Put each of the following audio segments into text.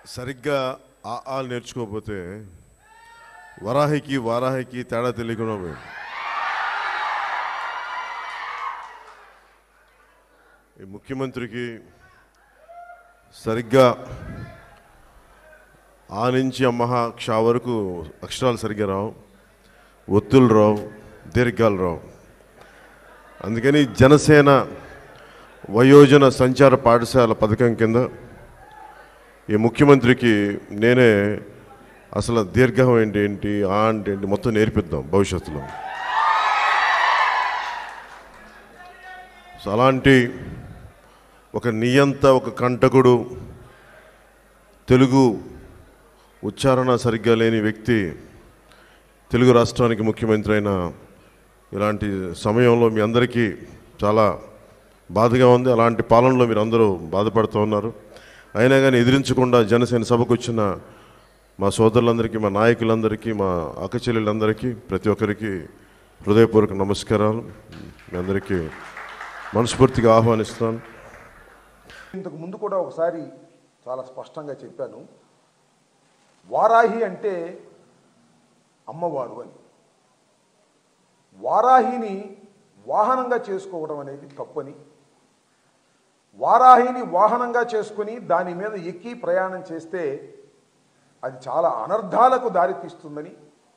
సరిగ్గా ఆ ఆ నేర్చుకోకపోతే వరాహికి వారాహికి తేడా తెలియకుండా పోయింది ఈ ముఖ్యమంత్రికి సరిగ్గా ఆ నుంచి అమ్మహ క్ష వరకు అక్షరాలు సరిగ్గా రావు ఒత్తులు రావు దీర్ఘాలు రావు అందుకని జనసేన వయోజన సంచార పాఠశాల పథకం కింద ఈ ముఖ్యమంత్రికి నేనే అసలు దీర్ఘం ఏంటి ఏంటి ఆ అంటే ఏంటి మొత్తం నేర్పిద్దాం భవిష్యత్తులో సో అలాంటి ఒక నియంత ఒక కంటకుడు తెలుగు ఉచ్చారణ సరిగ్గా లేని వ్యక్తి తెలుగు రాష్ట్రానికి ముఖ్యమంత్రి అయిన ఇలాంటి సమయంలో మీ అందరికీ చాలా బాధగా ఉంది అలాంటి పాలనలో మీరు అందరూ బాధపడుతూ ఉన్నారు అయినా కానీ ఎదిరించకుండా జనసేన సభకు వచ్చిన మా సోదరులందరికీ మా నాయకులందరికీ మా అక్కచెల్లెలందరికీ ప్రతి ఒక్కరికి హృదయపూర్వక నమస్కారాలు మీ అందరికీ మనస్ఫూర్తిగా ఆహ్వానిస్తున్నాను ఇంతకు ముందు కూడా ఒకసారి చాలా స్పష్టంగా చెప్పాను వారాహి అంటే అమ్మవారు అని వారాహిని వాహనంగా చేసుకోవడం అనేది తప్పని వారాహిని వాహనంగా చేసుకుని దాని మీద ఎక్కి ప్రయాణం చేస్తే అది చాలా అనర్థాలకు దారితీస్తుందని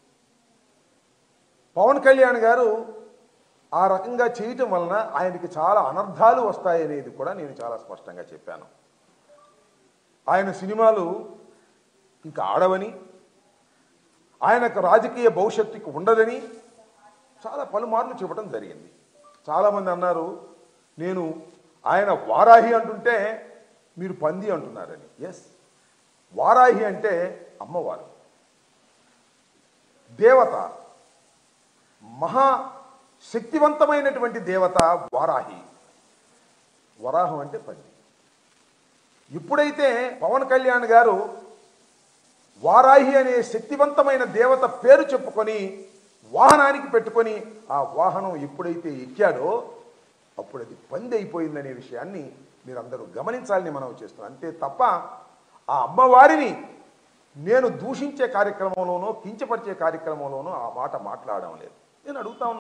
పవన్ కళ్యాణ్ గారు ఆ రకంగా చేయటం వలన ఆయనకి చాలా అనర్థాలు వస్తాయనేది కూడా నేను చాలా స్పష్టంగా చెప్పాను ఆయన సినిమాలు ఇంకా ఆడవని ఆయనకు రాజకీయ భవిష్యత్తుకి ఉండదని చాలా పలుమార్లు చెప్పడం జరిగింది చాలామంది అన్నారు నేను ఆయన వారాహి అంటుంటే మీరు పంది అంటున్నారని ఎస్ వారాహి అంటే అమ్మవారు దేవత మహా శక్తివంతమైనటువంటి దేవత వారాహి వరాహం అంటే పంది ఇప్పుడైతే పవన్ కళ్యాణ్ గారు వారాహి అనే శక్తివంతమైన దేవత పేరు చెప్పుకొని వాహనానికి పెట్టుకొని ఆ వాహనం ఎప్పుడైతే ఎక్కాడో అప్పుడు అది పంది అయిపోయిందనే విషయాన్ని మీరందరూ గమనించాలని మనం చేస్తున్నాం అంతే తప్ప ఆ అమ్మవారిని నేను దూషించే కార్యక్రమంలోనో కించపరిచే కార్యక్రమంలోనో ఆ మాట మాట్లాడడం లేదు నేను అడుగుతా ఉన్నాను